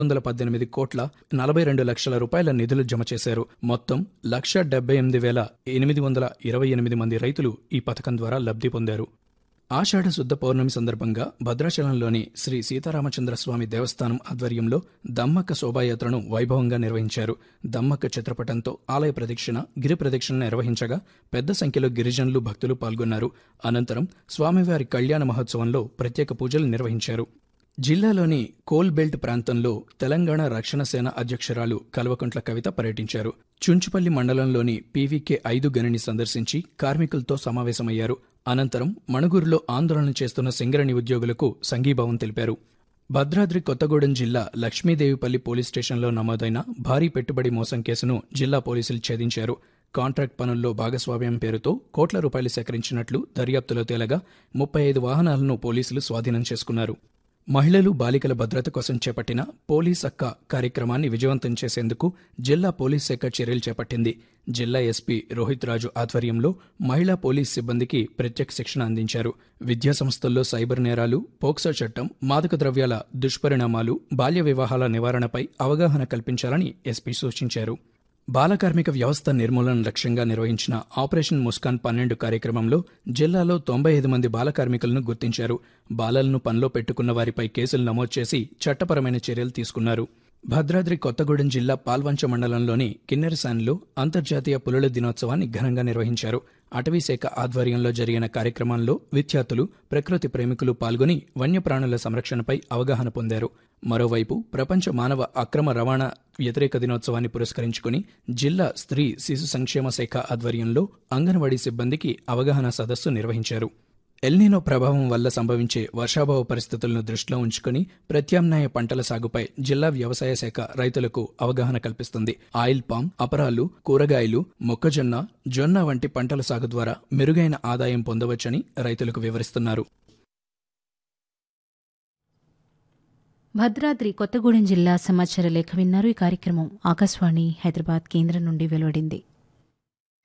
వందల పద్దెనిమిది కోట్ల నలభై రెండు లక్షల రూపాయల నిధులు జమ చేశారు మొత్తం లక్ష డెబ్బై ఎనిమిది వేల ఎనిమిది వందల ఇరవై ఎనిమిది మంది రైతులు ఈ పథకం ద్వారా లబ్ధి పొందారు ఆషాఢ శుద్ధ పౌర్ణమి సందర్భంగా భద్రాచలంలోని శ్రీ సీతారామచంద్ర స్వామి దేవస్థానం ఆధ్వర్యంలో దమ్మక్క శోభాయాత్రను వైభవంగా నిర్వహించారు దమ్మక్క చిత్రపటంతో ఆలయ ప్రదక్షిణ గిరి ప్రదక్షిణ నిర్వహించగా పెద్ద సంఖ్యలో గిరిజనులు భక్తులు పాల్గొన్నారు అనంతరం స్వామివారి కళ్యాణ మహోత్సవంలో ప్రత్యేక పూజలు నిర్వహించారు జిల్లాలోని కోల్ బెల్ట్ ప్రాంతంలో తెలంగాణ రక్షణ సేన అధ్యక్షురాలు కల్వకుంట్ల కవిత పర్యటించారు చుంచుపల్లి మండలంలోని పీవీకే ఐదు గనిని సందర్శించి కార్మికులతో సమావేశమయ్యారు అనంతరం మణుగూరులో ఆందోళన చేస్తున్న సింగరణి ఉద్యోగులకు సంఘీభావం తెలిపారు భద్రాద్రి కొత్తగూడెం జిల్లా లక్ష్మీదేవిపల్లి పోలీస్ స్టేషన్లో నమోదైన భారీ పెట్టుబడి మోసం కేసును జిల్లా పోలీసులు ఛేదించారు కాంట్రాక్ట్ పనుల్లో భాగస్వామ్యం పేరుతో కోట్ల రూపాయలు సేకరించినట్లు దర్యాప్తులో తేలగా ముప్పై ఐదు వాహనాలను పోలీసులు స్వాధీనం చేసుకున్నారు మహిళలు బాలికల భద్రత కోసం చేపట్టిన పోలీస్ అక్క కార్యక్రమాన్ని విజయవంతం చేసేందుకు జిల్లా పోలీస్ శాఖ చర్యలు చేపట్టింది జిల్లా ఎస్పీ రోహిత్ రాజు ఆధ్వర్యంలో మహిళా పోలీస్ సిబ్బందికి ప్రత్యేక శిక్షణ అందించారు విద్యా సంస్థల్లో సైబర్ నేరాలు పోక్సో చట్టం మాదక ద్రవ్యాల దుష్పరిణామాలు బాల్య వివాహాల నివారణపై అవగాహన కల్పించాలని ఎస్పీ సూచించారు బాలకార్మిక వ్యవస్థ నిర్మూలన లక్ష్యంగా నిర్వహించిన ఆపరేషన్ ముస్కాన్ పన్నెండు కార్యక్రమంలో జిల్లాలో తొంభై ఐదు మంది బాల కార్మికులను గుర్తించారు బాలలను పనిలో పెట్టుకున్న వారిపై కేసులు నమోదు చేసి చట్టపరమైన చర్యలు తీసుకున్నారు భద్రాద్రి కొత్తగూడెం జిల్లా పాల్వంచ మండలంలోని కిన్నెరసాన్లో అంతర్జాతీయ పులుల దినోత్సవాన్ని ఘనంగా నిర్వహించారు అటవీశాఖ ఆధ్వర్యంలో జరిగిన కార్యక్రమంలో విద్యార్థులు ప్రకృతి ప్రేమికులు పాల్గొని వన్యప్రాణుల సంరక్షణపై అవగాహన పొందారు మరోవైపు ప్రపంచ మానవ అక్రమ రవాణా వ్యతిరేక దినోత్సవాన్ని పురస్కరించుకుని జిల్లా స్త్రీ శిశు సంక్షేమ శాఖ ఆధ్వర్యంలో అంగన్వాడీ సిబ్బందికి అవగాహన సదస్సు నిర్వహించారు ఎల్నినో ప్రభావం వల్ల సంభవించే వర్షాభావ పరిస్థితులను దృష్టిలో ఉంచుకుని ప్రత్యామ్నాయ పంటల సాగుపై జిల్లా వ్యవసాయ శాఖ రైతులకు అవగాహన కల్పిస్తుంది ఆయిల్ పామ్ అపరాలు కూరగాయలు మొక్కజొన్న జొన్న వంటి పంటల సాగు ద్వారా మెరుగైన ఆదాయం పొందవచ్చని రైతులకు వివరిస్తున్నారు భద్రాద్రి కొత్తగూడెం జిల్లా సమాచార లేఖ విన్నారు ఈ కార్యక్రమం ఆకాశవాణి హైదరాబాద్ కేంద్రం నుండి వెలువడింది